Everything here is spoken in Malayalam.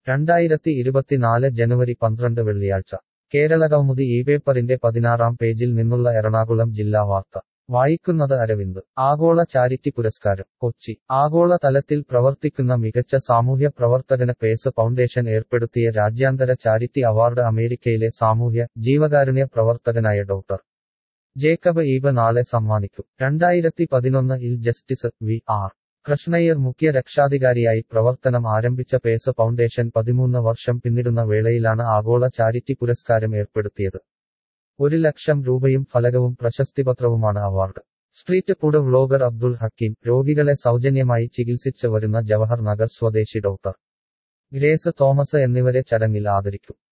രണ്ടായിരത്തി ഇരുപത്തിനാല് ജനുവരി പന്ത്രണ്ട് വെള്ളിയാഴ്ച കേരളകൗമുദി ഈ പേപ്പറിന്റെ പതിനാറാം പേജിൽ നിന്നുള്ള എറണാകുളം ജില്ലാ വാർത്ത വായിക്കുന്നത് അരവിന്ദ് ആഗോള ചാരിറ്റി പുരസ്കാരം കൊച്ചി ആഗോള തലത്തിൽ പ്രവർത്തിക്കുന്ന മികച്ച സാമൂഹ്യ പ്രവർത്തകന് പേസ് ഫൗണ്ടേഷൻ ഏർപ്പെടുത്തിയ രാജ്യാന്തര ചാരിറ്റി അവാർഡ് അമേരിക്കയിലെ സാമൂഹ്യ ജീവകാരുണ്യ പ്രവർത്തകനായ ഡോക്ടർ ജേക്കബ് ഈബ നാളെ സമ്മാനിക്കും രണ്ടായിരത്തി പതിനൊന്ന് ഇൽ ജസ്റ്റിസ് വി ആർ കൃഷ്ണയ്യർ മുഖ്യ രക്ഷാധികാരിയായി പ്രവർത്തനം ആരംഭിച്ച പേസ് ഫൗണ്ടേഷൻ പതിമൂന്ന് വർഷം പിന്നിടുന്ന വേളയിലാണ് ആഗോള ചാരിറ്റി പുരസ്കാരം ഏർപ്പെടുത്തിയത് ഒരു ലക്ഷം രൂപയും ഫലകവും പ്രശസ്തിപത്രവുമാണ് award street food vlogger Abdul Hakeem രോഗികളെ സൗജന്യമായി ചികിത്സിച്ച് വരുന്ന ജവഹർ നഗർ സ്വദേശി ഡോക്ടർ ഗ്രേസ് തോമസ് എന്നിവരെ ചടങ്ങിൽ ആദരിക്കും